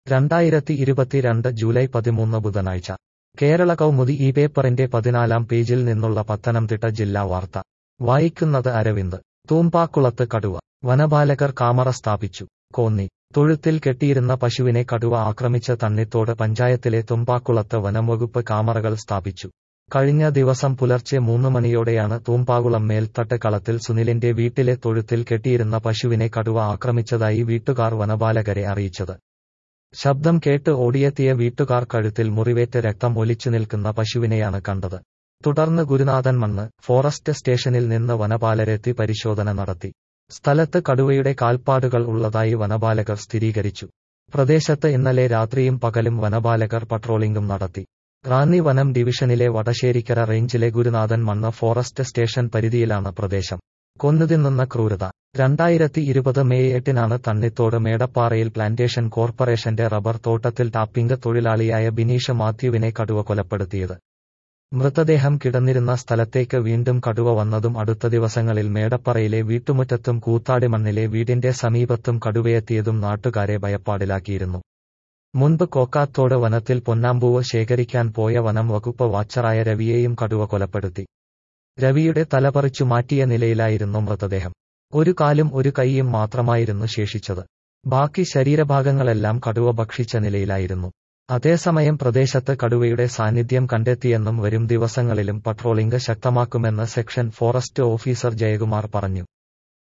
രണ്ടായിരത്തി ഇരുപത്തിരണ്ട് ജൂലൈ പതിമൂന്ന് ബുധനാഴ്ച കേരള കൗമുദി ഈ പേപ്പറിന്റെ പതിനാലാം പേജിൽ നിന്നുള്ള പത്തനംതിട്ട ജില്ലാ വാർത്ത വായിക്കുന്നത് അരവിന്ദ് തൂമ്പാക്കുളത്ത് കടുവ വനപാലകർ കാമറ സ്ഥാപിച്ചു കോന്നി തൊഴുത്തിൽ കെട്ടിയിരുന്ന പശുവിനെ കടുവ ആക്രമിച്ച തണ്ണിത്തോട് പഞ്ചായത്തിലെ തുമ്പാക്കുളത്ത് വനംവകുപ്പ് കാമറകൾ സ്ഥാപിച്ചു കഴിഞ്ഞ ദിവസം പുലർച്ചെ മൂന്ന് മണിയോടെയാണ് തൂമ്പാകുളം മേൽത്തട്ട് കളത്തിൽ സുനിലിന്റെ വീട്ടിലെ തൊഴുത്തിൽ കെട്ടിയിരുന്ന പശുവിനെ കടുവ ആക്രമിച്ചതായി വീട്ടുകാർ വനപാലകരെ അറിയിച്ചത് ശബ്ദം കേട്ട് ഓടിയെത്തിയ വീട്ടുകാർ കഴുത്തിൽ മുറിവേറ്റ് രക്തം ഒലിച്ചു നിൽക്കുന്ന പശുവിനെയാണ് കണ്ടത് തുടർന്ന് ഗുരുനാഥൻ മണ്ണ് ഫോറസ്റ്റ് സ്റ്റേഷനിൽ നിന്ന് വനപാലരെത്തി പരിശോധന നടത്തി സ്ഥലത്ത് കടുവയുടെ കാൽപ്പാടുകൾ ഉള്ളതായി വനപാലകർ സ്ഥിരീകരിച്ചു പ്രദേശത്ത് ഇന്നലെ രാത്രിയും പകലും വനപാലകർ പട്രോളിംഗും നടത്തി റാന്നി വനം ഡിവിഷനിലെ വടശ്ശേരിക്കര റേഞ്ചിലെ ഗുരുനാഥൻ മണ്ണ് ഫോറസ്റ്റ് സ്റ്റേഷൻ പരിധിയിലാണ് പ്രദേശം കൊന്നുതിന്നുന്ന ക്രൂരത രണ്ടായിരത്തി ഇരുപത് മെയ് എട്ടിനാണ് തണ്ണിത്തോട് മേടപ്പാറയിൽ പ്ലാന്റേഷൻ കോർപ്പറേഷന്റെ റബ്ബർ തോട്ടത്തിൽ ടാപ്പിംഗ് തൊഴിലാളിയായ ബിനീഷ് മാത്യുവിനെ കടുവ കൊലപ്പെടുത്തിയത് മൃതദേഹം കിടന്നിരുന്ന സ്ഥലത്തേക്ക് വീണ്ടും കടുവ വന്നതും അടുത്ത ദിവസങ്ങളിൽ മേടപ്പറയിലെ വീട്ടുമുറ്റത്തും കൂത്താടിമണ്ണിലെ വീടിന്റെ സമീപത്തും കടുവയെത്തിയതും നാട്ടുകാരെ ഭയപ്പാടിലാക്കിയിരുന്നു മുൻപ് കോക്കാത്തോട് വനത്തിൽ പൊന്നാമ്പൂവ് ശേഖരിക്കാൻ പോയ വനം വകുപ്പ് വാച്ചറായ രവിയെയും കടുവ കൊലപ്പെടുത്തി രവിയുടെ തലപറിച്ചു മാറ്റിയ നിലയിലായിരുന്നു മൃതദേഹം ഒരു കാലും ഒരു കൈയും മാത്രമായിരുന്നു ശേഷിച്ചത് ബാക്കി ശരീരഭാഗങ്ങളെല്ലാം കടുവ ഭക്ഷിച്ച നിലയിലായിരുന്നു അതേസമയം പ്രദേശത്ത് കടുവയുടെ സാന്നിധ്യം കണ്ടെത്തിയെന്നും വരും ദിവസങ്ങളിലും പട്രോളിംഗ് ശക്തമാക്കുമെന്ന് സെക്ഷൻ ഫോറസ്റ്റ് ഓഫീസർ ജയകുമാർ പറഞ്ഞു